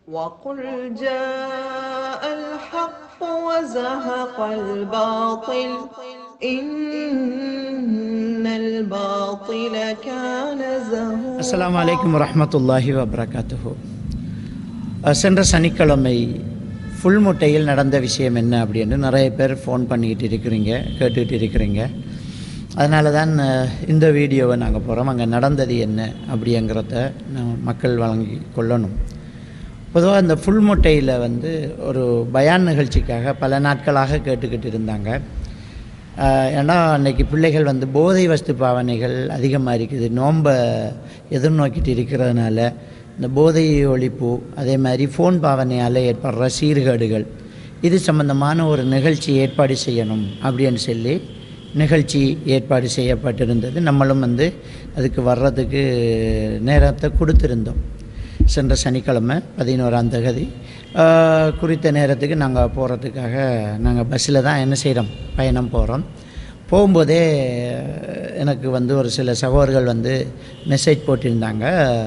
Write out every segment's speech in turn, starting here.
وقل جاء الحق وزهق الباطل إن الباطل كان زهوقا அஸ்ஸலாமு அலைக்கும் வரஹ்மத்துல்லாஹி வபரகாத்துஹு அஹ் சென்ற சனிக்கிழமை ஃபுல் முட்டையில் நடந்த விஷயம் என்ன அப்படின்னு நிறைய பேர் ஃபோன் பண்ணிக்கிட்டு இருக்கிறீங்க கேட்டுக்கிட்டு இருக்கிறீங்க அதனால தான் அஹ், இந்த வீடியோவை நாங்கள் போகிறோம் அங்கே நடந்தது என்ன அப்படிங்கிறத நம்ம மக்கள் வழங்கி கொள்ளணும் பொதுவாக இந்த ஃபுல் முட்டையில் வந்து ஒரு பயான் நிகழ்ச்சிக்காக பல நாட்களாக கேட்டுக்கிட்டு இருந்தாங்க ஆஹ் ஏன்னா அன்னைக்கு பிள்ளைகள் வந்து போதை வஸ்து பாவனைகள் அதிகமாக இருக்குது நோன்பை எதிர்நோக்கிட்டு இருக்கிறதுனால இந்த போதை ஒழிப்பு அதே மாதிரி ஃபோன் பாவனையால் ஏற்படுற சீர்கேடுகள் இது சம்பந்தமான ஒரு நிகழ்ச்சி ஏற்பாடு செய்யணும் அப்படின்னு சொல்லி நிகழ்ச்சி ஏற்பாடு செய்யப்பட்டிருந்தது நம்மளும் வந்து அதுக்கு வர்றதுக்கு நேரத்தை கொடுத்துருந்தோம் சென்ற சனிக்கிழமை பதினோராம் தேதி ஆஹ், குறித்த நேரத்துக்கு நாங்கள் போகிறதுக்காக நாங்கள் பஸ்ஸில் தான் என்ன செய்கிறோம் பயணம் போகிறோம் போகும்போதே எனக்கு வந்து ஒரு சில சகோதரர்கள் வந்து மெசேஜ் போட்டிருந்தாங்க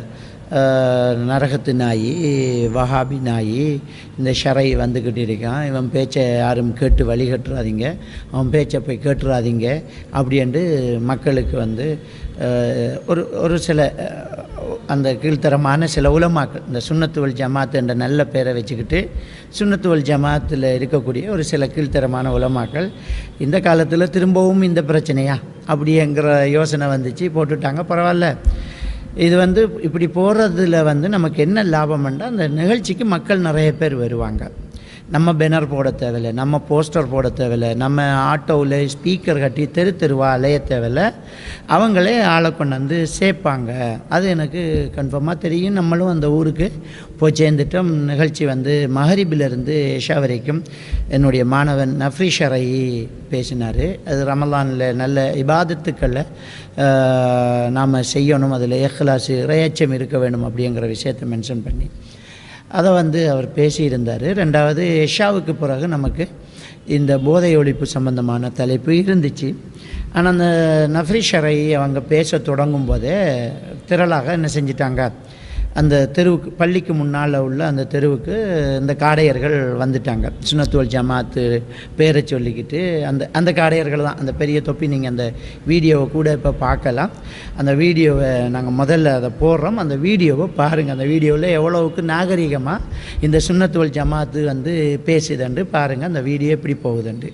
ஆஹ், நரகத்து நாய் வஹாபி நாய் இந்த ஷரை வந்துக்கிட்டு இருக்கான் இவன் பேச்சை யாரும் கேட்டு வழி கட்டுறாதீங்க அவன் பேச்சை போய் கேட்டுறாதீங்க அப்படின்ட்டு மக்களுக்கு வந்து ஆஹ், ஒரு ஒரு சில ஆஹ், அந்த கீழ்த்தரமான சில உலமாக்கள் இந்த சுண்ணத்துவல் ஜமாத் என்ற நல்ல பேரை வச்சுக்கிட்டு சுண்ணத்துவல் ஜமாத்தில் இருக்கக்கூடிய ஒரு சில கீழ்த்தரமான உலமாக்கள் இந்த காலத்தில் திரும்பவும் இந்த பிரச்சனையா அப்படிங்கிற யோசனை வந்துச்சு போட்டுட்டாங்க பரவாயில்ல இது வந்து இப்படி போகிறதுல வந்து நமக்கு என்ன லாபம்னா அந்த நிகழ்ச்சிக்கு மக்கள் நிறைய பேர் வருவாங்க நம்ம பேனர் போட தேவையில்லை நம்ம போஸ்டர் போட தேவையில்லை நம்ம ஆட்டோவில் ஸ்பீக்கர் கட்டி தெரு தெருவா அலைய தேவையில்லை அவங்களே ஆளை கொண்டு வந்து சேர்ப்பாங்க அது எனக்கு கன்ஃபார்மாக தெரியும் நம்மளும் அந்த ஊருக்கு போய் சேர்ந்துட்டோம் நிகழ்ச்சி வந்து மஹரிபிலிருந்து ஏஷா வரைக்கும் என்னுடைய மாணவன் நஃப்ரி ஷரை பேசினார் அது ரமலானில் நல்ல இபாதத்துக்களில் நாம் செய்யணும் அதில் இஹ்லாஸு இறையச்சம் இருக்க வேணும் அப்படிங்கிற விஷயத்தை மென்ஷன் பண்ணி அதை வந்து அவர் பேசியிருந்தார் ரெண்டாவது எஷாவுக்கு பிறகு நமக்கு இந்த போதை ஒழிப்பு சம்பந்தமான தலைப்பு இருந்துச்சு ஆனால் அந்த நஃப்ரி ஷரை அவங்க பேச தொடங்கும் போதே திரளாக என்ன செஞ்சிட்டாங்க அந்த தெருவுக்கு பள்ளிக்கு முன்னால் உள்ள அந்த தெருவுக்கு இந்த காடையர்கள் வந்துட்டாங்க சுனத்துவல் ஜமாத்து பேரை சொல்லிக்கிட்டு அந்த அந்த காடையர்கள் தான் அந்த பெரிய தொப்பி நீங்கள் அந்த வீடியோவை கூட இப்போ பார்க்கலாம் அந்த வீடியோவை நாங்கள் முதல்ல அதை போடுறோம் அந்த வீடியோவை பாருங்கள் அந்த வீடியோவில் எவ்வளவுக்கு நாகரிகமாக இந்த சுன்னத்துவல் ஜமாத்து வந்து பேசுதுண்டு பாருங்கள் அந்த வீடியோ எப்படி போகுதுண்டு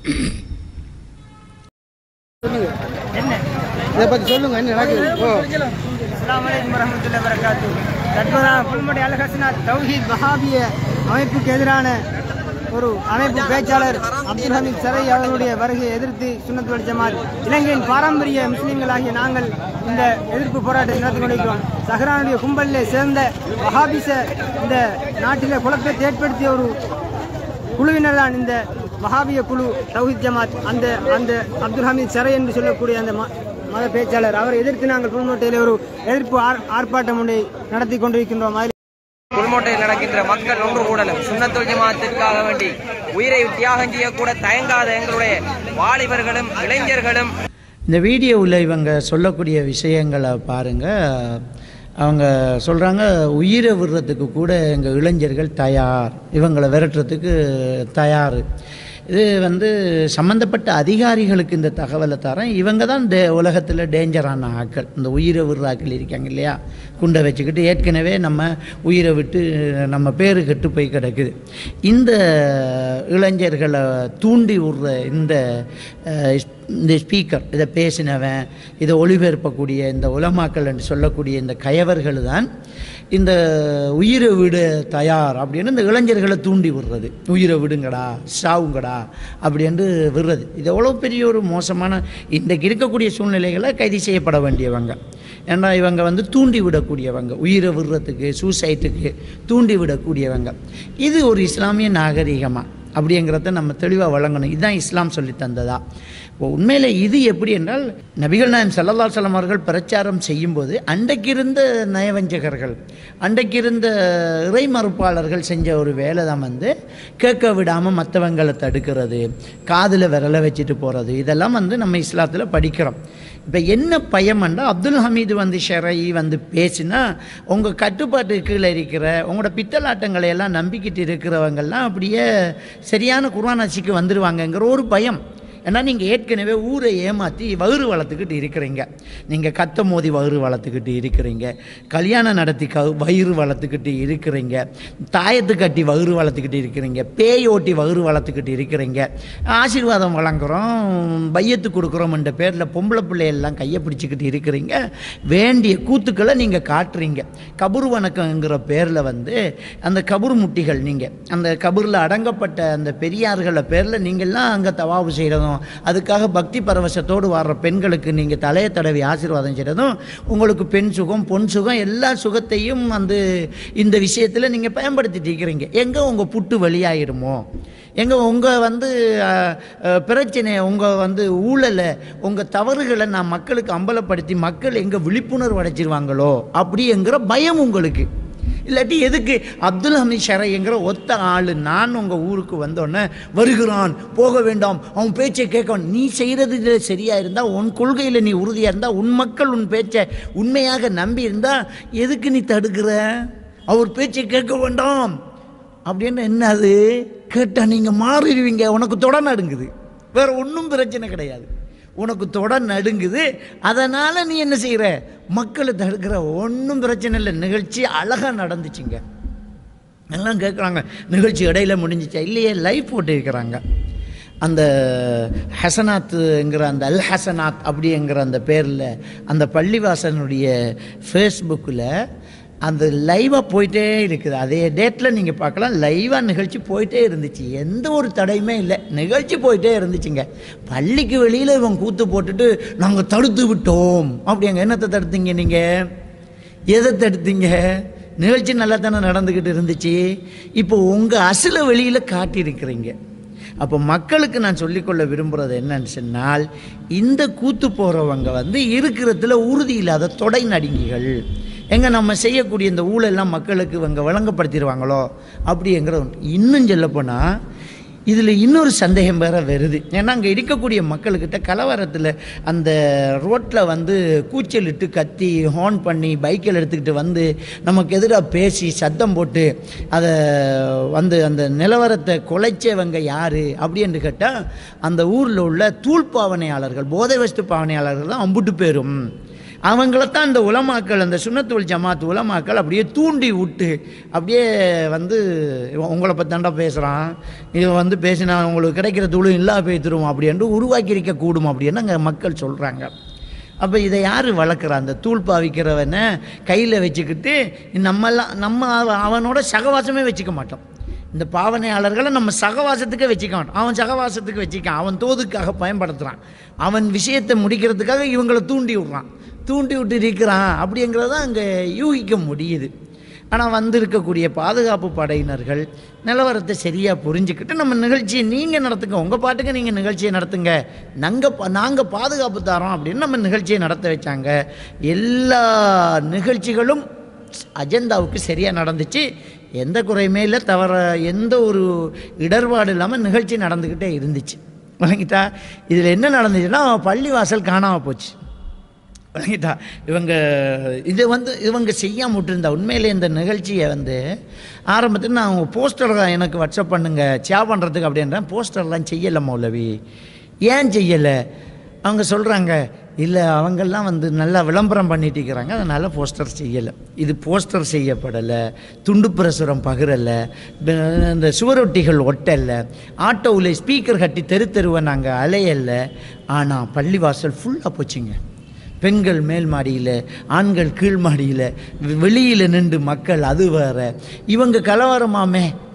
இதை பற்றி சொல்லுங்க என்ன நடக்குது ஓ அஸ்ஸலாமு அலைக்கும் வரஹ்மத்துல்லாஹி வரகாத்து தற்போது புல்மடி அல் ஹசனா தௌஹீத் வஹாபிய அமைப்புக்கு எதிரான ஒரு அமைப்பு பேச்சாளர் அப்துல் ஹமீத் சரை அவர்களுடைய வருகையை எதிர்த்து சுன்னத் வல் ஜமாத் இலங்கையின் பாரம்பரிய முஸ்லிம்களாகிய நாங்கள் இந்த எதிர்ப்பு போராட்டத்தை நடத்தி கொண்டிருக்கிறோம் சஹரானுடைய கும்பலில் சேர்ந்த வஹாபிச இந்த நாட்டில் குழப்பத்தை ஏற்படுத்திய ஒரு குழுவினர் தான் இந்த வஹாபிய குழு தௌஹித் ஜமாத் அந்த அந்த அப்துல் ஹமீத் சரை என்று சொல்லக்கூடிய அந்த ம- மத பேச்சாளர் அவரை எதிர்த்து நாங்கள் புல்மோட்டையில் ஒரு எதிர்ப்பு ஆர்- ஆர்ப்பாட்டம் ஒன்றை நடத்தி கொண்டிருக்கின்றோம் அதில் புல்மோட்டையில் நடக்கின்ற மக்கள் ஒன்று கூடலும் சுண்ணத்துல் ஜமாத்திற்காக வேண்டி உயிரை தியாகம் செய்யக்கூட தயங்காத எங்களுடைய வாலிபர்களும் இளைஞர்களும் இந்த வீடியோவில் இவங்க சொல்லக்கூடிய விஷயங்களை பாருங்கள் அவங்க சொல்கிறாங்க உயிரை விடுறதுக்கு கூட எங்கள் இளைஞர்கள் தயார் இவங்களை விரட்டுறதுக்கு தயார் இது வந்து சம்மந்தப்பட்ட அதிகாரிகளுக்கு இந்த தகவலை தரேன் இவங்க தான் டே உலகத்தில் டேஞ்சரான ஆட்கள் இந்த உயிரை விடுற ஆட்கள் இருக்காங்க இல்லையா குண்டை வச்சுக்கிட்டு ஏற்கனவே நம்ம உயிரை விட்டு நம்ம பேரு கெட்டு போய் கிடக்குது இந்த இளைஞர்களை தூண்டி விடுற இந்த அஹ், இந்த ஸ்பீக்கர் இதை பேசினவன் இதை ஒளிபரப்பக்கூடிய இந்த உலமாக்கள் என்று சொல்லக்கூடிய இந்த கயவர்கள் தான் இந்த உயிரை விட தயார் அப்படின்னு இந்த இளைஞர்களை தூண்டி விடுறது உயிரை விடுங்கடா சாவுங்கடா அப்படின்னு விடுறது இது எவ்வளோ பெரிய ஒரு மோசமான இன்றைக்கு இருக்கக்கூடிய சூழ்நிலைகளை கைது செய்யப்பட வேண்டியவங்க ஏன்னா இவங்க வந்து தூண்டி விடக்கூடியவங்க உயிரை விடுறதுக்கு சூசைட்டுக்கு தூண்டி விடக்கூடியவங்க இது ஒரு இஸ்லாமிய நாகரிகமாக அப்படிங்கிறத நம்ம தெளிவாக வழங்கணும் இதுதான் இஸ்லாம் சொல்லி தந்ததா இப்போ உண்மையில் இது எப்படி என்றால் நபிகள் நாயன் சல்லல்லா சலம் அவர்கள் பிரச்சாரம் செய்யும்போது அன்றைக்கு இருந்த நயவஞ்சகர்கள் அன்றைக்கு இருந்த இறை மறுப்பாளர்கள் செஞ்ச ஒரு வேலை தான் வந்து கேட்க விடாமல் மற்றவங்களை தடுக்கிறது காதில் விரல வச்சுட்டு போகிறது இதெல்லாம் வந்து நம்ம இஸ்லாத்தில் படிக்கிறோம் இப்போ என்ன பயம்ண்டா அப்துல் ஹமீது வந்து ஷெரை வந்து பேசினா உங்கள் கட்டுப்பாட்டு கீழே இருக்கிற உங்களோட பித்தலாட்டங்களை எல்லாம் நம்பிக்கிட்டு இருக்கிறவங்கெல்லாம் அப்படியே சரியான குர்ஆனாட்சிக்கு வந்துடுவாங்கங்கிற ஒரு பயம் ஏன்னா நீங்கள் ஏற்கனவே ஊரை ஏமாற்றி வயிறு வளர்த்துக்கிட்டு இருக்கிறீங்க நீங்கள் கத்த மோதி வயிறு வளர்த்துக்கிட்டு இருக்கிறீங்க கல்யாணம் நடத்தி க வயிறு வளர்த்துக்கிட்டு இருக்கிறீங்க தாயத்து கட்டி வயிறு வளர்த்துக்கிட்டு இருக்கிறீங்க பேய் ஓட்டி வயிறு வளர்த்துக்கிட்டு இருக்கிறீங்க ஆசீர்வாதம் வழங்குறோம் பையத்து கொடுக்குறோம்ன்ற பேரில் பொம்பளை பிள்ளையெல்லாம் கையை பிடிச்சிக்கிட்டு இருக்கிறீங்க வேண்டிய கூத்துக்களை நீங்கள் காட்டுறீங்க கபூர் வணக்கங்கிற பேரில் வந்து அந்த கபூர் முட்டிகள் நீங்கள் அந்த கபூரில் அடங்கப்பட்ட அந்த பெரியார்களை பேரில் நீங்கள்லாம் அங்கே தவாவு செய்கிறதும் அதுக்காக பக்தி பரவசத்தோடு வர்ற பெண்களுக்கு நீங்கள் தலையை தடவி ஆசீர்வாதம் செய்கிறதும் உங்களுக்கு பெண் சுகம் பொன் சுகம் எல்லா சுகத்தையும் வந்து இந்த விஷயத்தில் நீங்கள் பயன்படுத்திட்டு இருக்கிறீங்க எங்கே உங்கள் புட்டு வெளியாயிடுமோ எங்கே உங்கள் வந்து அஹ், அஹ், பிரச்சனையை உங்கள் வந்து ஊழலை உங்கள் தவறுகளை நான் மக்களுக்கு அம்பலப்படுத்தி மக்கள் எங்கே விழிப்புணர்வு அடைச்சிருவாங்களோ அப்படிங்கிற பயம் உங்களுக்கு இல்லாட்டி எதுக்கு அப்துல் ஹமீத் ஷரைங்கிற ஒத்த ஆள் நான் உங்கள் ஊருக்கு வந்தோடனே வருகிறான் போக வேண்டாம் அவன் பேச்சை கேட்கணும் நீ செய்கிறது இதில் சரியாக இருந்தால் உன் கொள்கையில் நீ உறுதியாக இருந்தால் உன் மக்கள் உன் பேச்சை உண்மையாக நம்பி இருந்தால் எதுக்கு நீ தடுக்கிற அவர் பேச்சை கேட்க வேண்டாம் அப்படின்னு என்ன அது கேட்டால் நீங்கள் மாறிடுவீங்க உனக்கு தொட நடுங்குது வேற ஒன்றும் பிரச்சனை கிடையாது உனக்கு தொட நடுங்குது அதனால் நீ என்ன செய்கிற மக்களை தடுக்கிற ஒன்றும் பிரச்சனை இல்லை நிகழ்ச்சி அழகாக நடந்துச்சுங்க எல்லாம் கேட்குறாங்க நிகழ்ச்சி இடையில முடிஞ்சிச்சா இல்லையே லைவ் போட்டு இருக்கிறாங்க அந்த ஹசனாத்துங்கிற அந்த அல் ஹசனாத் அப்படிங்கிற அந்த பேரில் அந்த பள்ளிவாசனுடைய ஃபேஸ்புக்கில் அந்த லைவாக போயிட்டே இருக்குது அதே டேட்டில் நீங்கள் பார்க்கலாம் லைவாக நிகழ்ச்சி போயிட்டே இருந்துச்சு எந்த ஒரு தடையுமே இல்லை நிகழ்ச்சி போயிட்டே இருந்துச்சுங்க பள்ளிக்கு வெளியில் இவன் கூத்து போட்டுட்டு நாங்கள் தடுத்து விட்டோம் அப்படிங்க என்னத்தை தடுத்தீங்க நீங்கள் எதை தடுத்தீங்க நிகழ்ச்சி நல்லா தானே நடந்துக்கிட்டு இருந்துச்சு இப்போ உங்கள் அசலை வெளியில் காட்டியிருக்கிறீங்க அப்போ மக்களுக்கு நான் சொல்லிக்கொள்ள விரும்புகிறது என்னன்னு சொன்னால் இந்த கூத்து போகிறவங்க வந்து இருக்கிறதுல உறுதி இல்லாத தொடை நடுங்கிகள் எங்க நம்ம செய்யக்கூடிய இந்த ஊழல்லாம் மக்களுக்கு இவங்க வழங்கப்படுத்திடுவாங்களோ அப்படிங்கிற ஒன்று. இன்னும் சொல்லப்போனால் இதில் இன்னொரு சந்தேகம் வேற வருது ஏன்னா அங்கே இருக்கக்கூடிய மக்கள்கிட்ட கலவரத்தில் அந்த ரோட்டில் வந்து கூச்சலிட்டு கத்தி ஹார்ன் பண்ணி பைக்கில் எடுத்துக்கிட்டு வந்து நமக்கு எதிராக பேசி சத்தம் போட்டு அதை வந்து அந்த நிலவரத்தை குலைச்சவங்க யார் அப்படின்னு கேட்டால் அந்த ஊரில் உள்ள தூள் பாவனையாளர்கள் போதை வஸ்து பாவனையாளர்கள் தான் அம்புட்டு பேரும் அவங்களத்தான் இந்த உலமாக்கள் அந்த சுண்ணத்துவல் ஜமாத் உலமாக்கள் அப்படியே தூண்டி விட்டு அப்படியே வந்து இவன் உங்களை பத்தாண்டா பேசுகிறான் இவன் வந்து பேசினா உங்களுக்கு கிடைக்கிற துளு இல்லா பேத்துருவோம் அப்படின்ட்டு உருவாக்கி இருக்க கூடும் அப்படின்னு அங்கே மக்கள் சொல்கிறாங்க அப்போ இதை யார் வளர்க்குறா அந்த தூள் பாவிக்கிறவனை கையில் வச்சுக்கிட்டு நம்மெல்லாம் நம்ம அவ- அவனோட சகவாசமே வச்சுக்க மாட்டோம் இந்த பாவனையாளர்களை நம்ம சகவாசத்துக்கே வச்சுக்க மாட்டோம் அவன் சகவாசத்துக்கு வச்சுக்கான் அவன் தோதுக்காக பயன்படுத்துகிறான் அவன் விஷயத்தை முடிக்கிறதுக்காக இவங்களை தூண்டி விடுறான் தூண்டி விட்டு இருக்கிறான் அப்படிங்கிறத அங்கே யூகிக்க முடியுது ஆனால் வந்திருக்கக்கூடிய பாதுகாப்பு படையினர்கள் நிலவரத்தை சரியாக புரிஞ்சுக்கிட்டு நம்ம நிகழ்ச்சியை நீங்கள் நடத்துங்க உங்கள் பாட்டுக்கு நீங்கள் நிகழ்ச்சியை நடத்துங்க நாங்கள் நாங்கள் பாதுகாப்பு தரோம் அப்படின்னு நம்ம நிகழ்ச்சியை நடத்த வச்சாங்க எல்லா நிகழ்ச்சிகளும் அஜெண்டாவுக்கு சரியாக நடந்துச்சு எந்த குறையுமே இல்லை தவிர எந்த ஒரு இடர்பாடு இல்லாமல் நிகழ்ச்சி நடந்துக்கிட்டே இருந்துச்சு வழங்கிட்டா இதில் என்ன நடந்துச்சுன்னா பள்ளிவாசல் காணாமல் போச்சு வழங்கிட்டா இவங்க இது வந்து இவங்க செய்யாம விட்டுருந்தா உண்மையிலே இந்த நிகழ்ச்சியை வந்து ஆரம்பத்தில் நான் போஸ்டர் எனக்கு வாட்ஸ்அப் பண்ணுங்க சே பண்ணுறதுக்கு அப்படின்றேன் போஸ்டர்லாம் செய்யலை மௌலவி ஏன் செய்யலை அவங்க சொல்கிறாங்க இல்லை அவங்கெல்லாம் வந்து நல்லா விளம்பரம் பண்ணிட்டு இருக்கிறாங்க அதனால் போஸ்டர் செய்யலை இது போஸ்டர் செய்யப்படலை துண்டு பிரசுரம் பகிரலை ப- இந்த சுவரொட்டிகள் ஒட்டலை ஆட்டோவில் ஸ்பீக்கர் கட்டி தெரு தெருவை நாங்கள் அலையலை ஆனால் பள்ளிவாசல் ஃபுல்லாக போச்சுங்க பெண்கள் மேல் மாடியில் ஆண்கள் கீழ் மாடியில் வெளியில் நின்று மக்கள் அது வேற இவங்க கலவரமாமே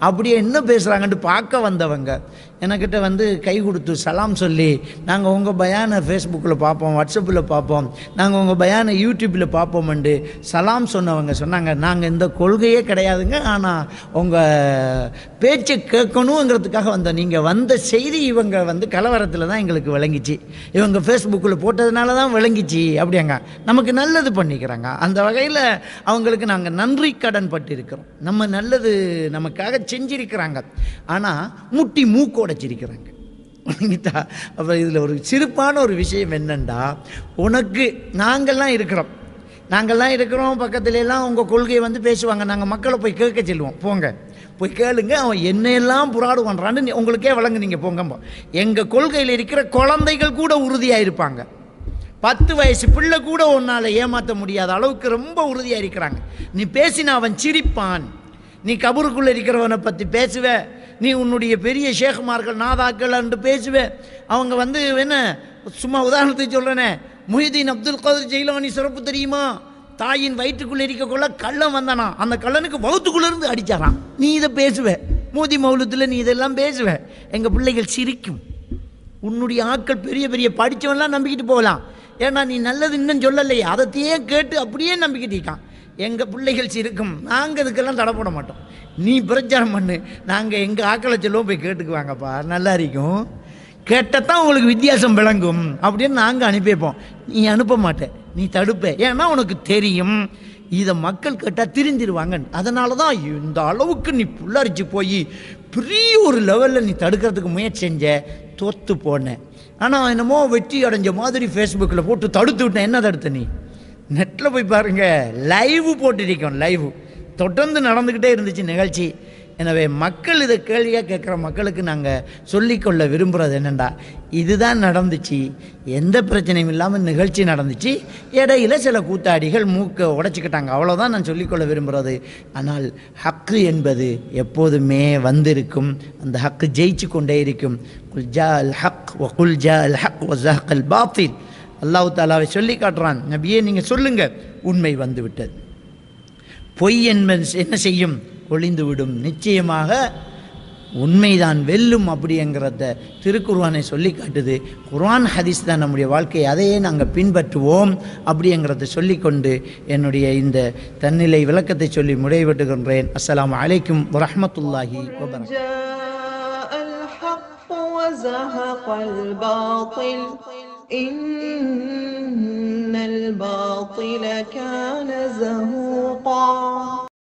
அப்படியே என்ன பேசுகிறாங்கன்ட்டு பார்க்க வந்தவங்க எனக்கிட்ட வந்து கை கொடுத்து சலாம் சொல்லி நாங்கள் உங்கள் பயானை ஃபேஸ்புக்கில் பார்ப்போம் வாட்ஸ்அப்பில் பார்ப்போம் நாங்கள் உங்கள் பயானை யூடியூப்பில் பார்ப்போம்ண்டு சலாம் சொன்னவங்க சொன்னாங்க நாங்கள் இந்த கொள்கையே கிடையாதுங்க ஆனால் உங்கள் பேச்சை கேட்கணுங்கிறதுக்காக வந்தோம் நீங்கள் வந்த செய்தி இவங்க வந்து கலவரத்தில் தான் எங்களுக்கு விளங்கிச்சு இவங்க ஃபேஸ்புக்கில் போட்டதுனால தான் விளங்கிச்சு அப்படியாங்க நமக்கு நல்லது பண்ணிக்கிறாங்க அந்த வகையில் அவங்களுக்கு நாங்கள் நன்றி கடன் பட்டிருக்கிறோம் நம்ம நல்லது நமக்காக செஞ்சிருக்கிறாங்க ஆனால் முட்டி மூக்கோட சிரிக்கிறாங்க விளங்கிட்டா அப்போ இதில் ஒரு சிறப்பான ஒரு விஷயம் என்னண்டா உனக்கு நாங்கள்லாம் இருக்கிறோம் நாங்கள்லாம் இருக்கிறோம் பக்கத்துல எல்லாம் உங்கள் கொள்கையை வந்து பேசுவாங்க நாங்கள் மக்களை போய் கேட்க சொல்லுவோம் போங்க போய் கேளுங்க அவன் என்னையெல்லாம் புறாடு பண்ணுறான்னு நீ- உங்களுக்கே வழங்கு நீங்கள் போங்க எங்கள் கொள்கையில் இருக்கிற குழந்தைகள் கூட உறுதியாக இருப்பாங்க பத்து வயசு பிள்ளை கூட உன்னால் ஏமாற்ற முடியாத அளவுக்கு ரொம்ப உறுதியாக இருக்கிறாங்க நீ பேசினா அவன் சிரிப்பான் நீ கபருக்குள்ளே இருக்கிறவனை பற்றி பேசுவ நீ உன்னுடைய பெரிய ஷேகுமார்கள் நாதாக்கள் என்று பேசுவ அவங்க வந்து என்ன சும்மா உதாரணத்துக்கு சொல்கிறேனே முஹிதீன் அப்துல் கதர் ஜெயிலானி சிறப்பு தெரியுமா தாயின் வயிற்றுக்குள்ளே இருக்கக்குள்ள கள்ளன் வந்தானா அந்த கள்ளனுக்கு வகுத்துக்குள்ளே இருந்து அடிச்சாராம் நீ இதை பேசுவ மோதி மௌலத்தில் நீ இதெல்லாம் பேசுவ எங்கள் பிள்ளைகள் சிரிக்கும் உன்னுடைய ஆட்கள் பெரிய பெரிய படித்தவன்லாம் நம்பிக்கிட்டு போகலாம் ஏன்னா நீ நல்லது இன்னும் சொல்லலையே அதைத்தையே கேட்டு அப்படியே நம்பிக்கிட்டு இருக்கான் எங்கள் பிள்ளைகள் சிரிக்கும் நாங்கள் இதுக்கெல்லாம் தடை போட மாட்டோம் நீ பிரச்சாரம் பண்ணு நாங்கள் எங்கள் ஆக்களை சொல்லுவோம் போய் கேட்டுக்குவாங்கப்பா நல்லா இருக்கும் கேட்டத்தான் உங்களுக்கு வித்தியாசம் விளங்கும் அப்படின்னு நாங்கள் அனுப்பி வைப்போம் நீ அனுப்ப மாட்டே நீ தடுப்ப ஏன்னா உனக்கு தெரியும் இதை மக்கள் கேட்டால் திருந்திருவாங்க அதனால தான் இந்த அளவுக்கு நீ புல்லரிச்சு போய் பெரிய ஒரு லெவலில் நீ தடுக்கிறதுக்கு முயற்சி செஞ்ச தோத்து போன ஆனால் என்னமோ வெற்றி அடைஞ்ச மாதிரி ஃபேஸ்புக்கில் போட்டு தடுத்து விட்டேன் என்ன தடுத்த நீ நெட்டில் போய் பாருங்க லைவ் போட்டிருக்கோம் லைவ் தொடர்ந்து நடந்துக்கிட்டே இருந்துச்சு நிகழ்ச்சி எனவே மக்கள் இதை கேள்வியாக கேட்குற மக்களுக்கு நாங்கள் சொல்லிக்கொள்ள விரும்புகிறது என்னென்னா இதுதான் நடந்துச்சு எந்த பிரச்சனையும் இல்லாமல் நிகழ்ச்சி நடந்துச்சு இடையில சில கூத்தாடிகள் மூக்கை உடைச்சிக்கிட்டாங்க அவ்வளோதான் நான் சொல்லிக்கொள்ள விரும்புகிறது ஆனால் ஹக்கு என்பது எப்போதுமே வந்திருக்கும் அந்த ஹக்கு ஜெயிச்சு கொண்டே இருக்கும் குல் ஜா அல் ஹக் வ குல் ஜா அல் ஹக் வ ஜஹக் அல் பாத்தில் அல்லாஹ் தாலாவை சொல்லி காட்டுறான் நபியே நீங்கள் சொல்லுங்கள் உண்மை வந்து விட்டது பொய் என்பது என்ன செய்யும் ஒளிந்து விடும் நிச்சயமாக உண்மைதான் வெல்லும் அப்படிங்கிறத திருக்குர்ஆனை சொல்லி காட்டுது குர்ஆன் ஹதீஸ் தான் நம்முடைய வாழ்க்கை அதையே நாங்கள் பின்பற்றுவோம் அப்படிங்கிறத சொல்லிக்கொண்டு என்னுடைய இந்த தன்னிலை விளக்கத்தை சொல்லி முடிவெட்டுகின்றேன் அஸ்ஸலாமு அலைக்கும் வரஹ்மத்துல்லாஹி வபரகாத்துஹு جاء الحق وزهق الباطل إن الباطل كان زهوقا